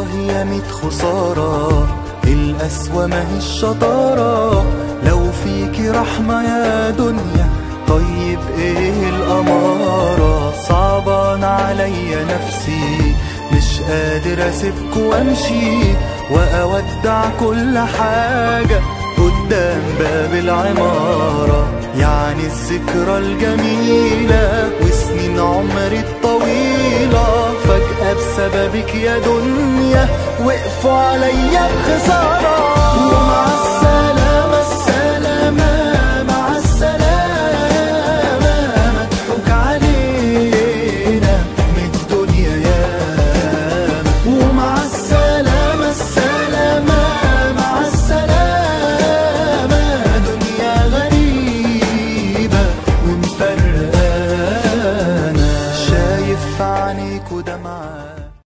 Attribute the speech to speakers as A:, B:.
A: يا ميت خسارة القسوة ما هي الشطارة لو فيكي رحمة يا دنيا طيب ايه الأمارة صعبان عليا نفسي مش قادر اسيبك وامشي واودع كل حاجة قدام باب العمارة يعني الذكرى الجميلة وسنين عمري الطويلة فجأة بسببك يا دنيا وقفوا عليا بخسارة